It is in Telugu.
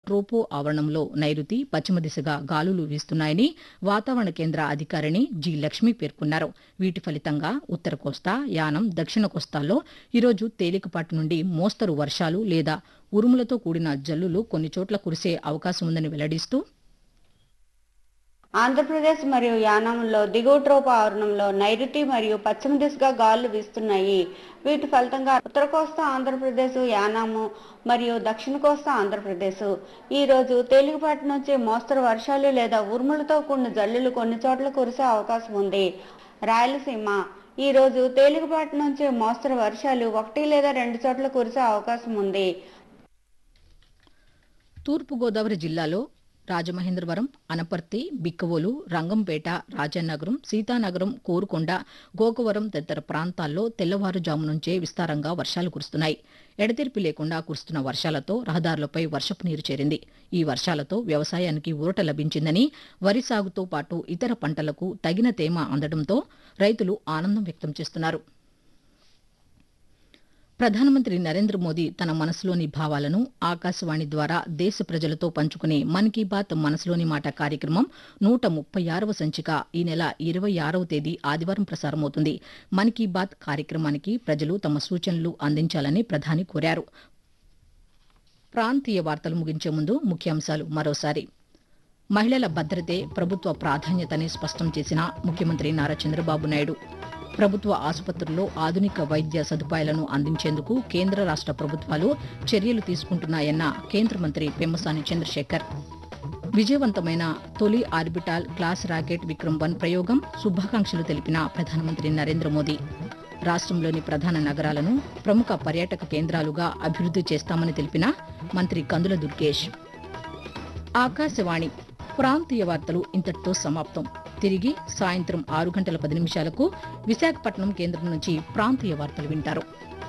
ట్రోపో ఆవరణంలో నైరుతి పశ్చిమ దిశగా గాలులు వీస్తున్నాయని వాతావరణ కేంద్ర అధికారిణి జి లక్ష్మి పేర్కొన్నారు వీటి ఫలితంగా ఉత్తర కోస్తా యానం దక్షిణ కోస్తాల్లో ఈరోజు తేలికపాటి నుండి మోస్తరు వర్షాలు లేదా ఉరుములతో కూడిన జల్లులు కొన్ని చోట్ల కురిసే అవకాశం ఉందని వెల్లడిస్తూ ఆంధ్రప్రదేశ్ మరియు యానాంలో దిగువ ట్రోప ఆవరణంలో నైరుతి మరియు పశ్చిమ దిశగా గాలులు వీస్తున్నాయి వీటి ఫలితంగా ఉత్తర కోస్తా ఆంధ్రప్రదేశ్ యానాము మరియు దక్షిణ కోస్తా ఆంధ్రప్రదేశ్ ఈ రోజు తేలికపాటి నుంచి మోస్తరు వర్షాలు లేదా ఉరుములతో కూడిన జల్లులు కొన్ని చోట్ల కురిసే అవకాశం ఉంది రాయలసీమ ఈ రోజు తేలికపాటి నుంచి మోస్తరు వర్షాలు ఒకటి లేదా రెండు చోట్ల కురిసే అవకాశం ఉంది తూర్పుగోదావరి జిల్లాలో రాజమహేంద్రవరం అనపర్తి బిక్కవోలు రంగంపేట రాజానగరం సీతానగరం కోరుకొండ గోకవరం తదితర ప్రాంతాల్లో తెల్లవారుజాము నుంచే విస్తారంగా వర్షాలు కురుస్తున్నాయి ఎడతెరిపి లేకుండా కురుస్తున్న వర్షాలతో రహదారులపై వర్షపు నీరు చేరింది ఈ వర్షాలతో వ్యవసాయానికి ఊరట లభించిందని వరి సాగుతో పాటు ఇతర పంటలకు తగిన తేమ అందడంతో రైతులు ఆనందం వ్యక్తం చేస్తున్నారు ప్రధానమంత్రి నరేంద్ర మోదీ తన మనసులోని భావాలను ఆకాశవాణి ద్వారా దేశ ప్రజలతో పంచుకునే మన్ కీ బాత్ మనసులోని మాట కార్యక్రమం నూట ముప్పై ఆరవ సంచిక ఈ నెల ఇరవై ఆరవ తేదీ ఆదివారం ప్రసారమవుతుంది మన్ కీ బాత్ కార్యక్రమానికి ప్రజలు తమ సూచనలు అందించాలని ప్రధాని కోరారు ప్రాంతీయ వార్తలు ముగించే ముందు ముఖ్యాంశాలు మరోసారి మహిళల భద్రతే ప్రభుత్వ ప్రాధాన్యతని స్పష్టం చేసిన ముఖ్యమంత్రి నారా చంద్రబాబు నాయుడు ప్రభుత్వ ఆసుపత్రుల్లో ఆధునిక వైద్య సదుపాయాలను అందించేందుకు కేంద్ర రాష్ట ప్రభుత్వాలు చర్యలు తీసుకుంటున్నాయన్న కేంద్ర మంత్రి పెమ్మసాని చంద్రశేఖర్ విజయవంతమైన తొలి orbital class rocket Vikram one ప్రయోగం శుభాకాంక్షలు తెలిపిన ప్రధానమంత్రి నరేంద్ర మోదీ రాష్ట్రంలోని ప్రధాన నగరాలను ప్రముఖ పర్యాటక కేంద్రాలుగా అభివృద్ది చేస్తామని తెలిపిన మంత్రి కందుల దుర్గేష్ ఆకాశవాణి ప్రాంతీయ వార్తలు ఇంతటితో సమాప్తం తిరిగి సాయంత్రం ఆరు గంటల పది నిమిషాలకు విశాఖపట్నం కేంద్రం నుంచి ప్రాంతీయ వార్తలు వింటారు